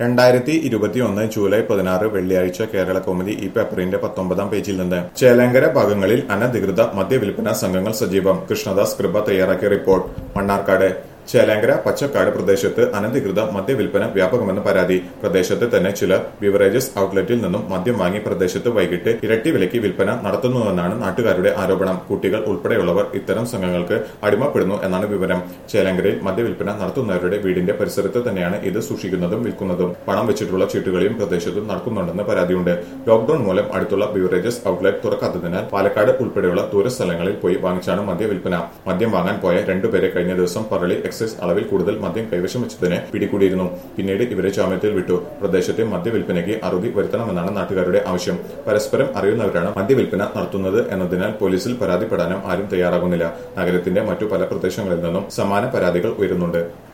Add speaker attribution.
Speaker 1: രണ്ടായിരത്തി ഇരുപത്തിയൊന്ന് ജൂലൈ പതിനാറ് വെള്ളിയാഴ്ച കേരള കൗമുദി ഈ പേപ്പറിന്റെ പത്തൊമ്പതാം പേജിൽ നിന്ന് ചേലങ്കര ഭാഗങ്ങളിൽ അനധികൃത മദ്യവിൽപ്പന സംഘങ്ങൾ സജീവം കൃഷ്ണദാസ് കൃപ തയ്യാറാക്കിയ റിപ്പോർട്ട് മണ്ണാർക്കാട് ചേലാങ്കര പച്ചക്കാട് പ്രദേശത്ത് അനധികൃത മദ്യവിൽപ്പന വ്യാപകമെന്ന് പരാതി പ്രദേശത്ത് തന്നെ ചില ബിവറേജസ് ഔട്ട്ലെറ്റിൽ നിന്നും മദ്യം വാങ്ങി പ്രദേശത്ത് വൈകിട്ട് ഇരട്ടി വിലയ്ക്ക് വിൽപ്പന നടത്തുന്നുവെന്നാണ് നാട്ടുകാരുടെ ആരോപണം കുട്ടികൾ ഉൾപ്പെടെയുള്ളവർ ഇത്തരം സംഘങ്ങൾക്ക് അടിമപ്പെടുന്നു എന്നാണ് വിവരം ചേലങ്കരയിൽ മദ്യവിൽപ്പന നടത്തുന്നവരുടെ വീടിന്റെ പരിസരത്ത് തന്നെയാണ് ഇത് സൂക്ഷിക്കുന്നതും വിൽക്കുന്നതും പണം വെച്ചിട്ടുള്ള ചീട്ടുകളിയും പ്രദേശത്ത് നടക്കുന്നുണ്ടെന്ന് പരാതിയുണ്ട് ലോക്ഡൌൺ മൂലം അടുത്തുള്ള ബിവറേജസ് ഔട്ട്ലെറ്റ് തുറക്കാത്തതിനാൽ പാലക്കാട് ഉൾപ്പെടെയുള്ള ദൂരസ്ഥലങ്ങളിൽ പോയി വാങ്ങിച്ചാണ് മദ്യവിൽപ്പന മദ്യം വാങ്ങാൻ പോയ രണ്ടുപേരെ കഴിഞ്ഞ ദിവസം പറളി എക്സൈസ് അളവിൽ കൂടുതൽ മദ്യം കൈവശം വെച്ചതിന് പിടികൂടിയിരുന്നു പിന്നീട് ഇവരെ ജാമ്യത്തിൽ വിട്ടു പ്രദേശത്തെ മദ്യവിൽപ്പനയ്ക്ക് അറുതി വരുത്തണമെന്നാണ് നാട്ടുകാരുടെ ആവശ്യം പരസ്പരം അറിയുന്നവരാണ് മദ്യവിൽപ്പന നടത്തുന്നത് എന്നതിനാൽ പോലീസിൽ പരാതിപ്പെടാനും ആരും തയ്യാറാകുന്നില്ല നഗരത്തിന്റെ മറ്റു പല പ്രദേശങ്ങളിൽ നിന്നും സമാന പരാതികൾ ഉയരുന്നുണ്ട്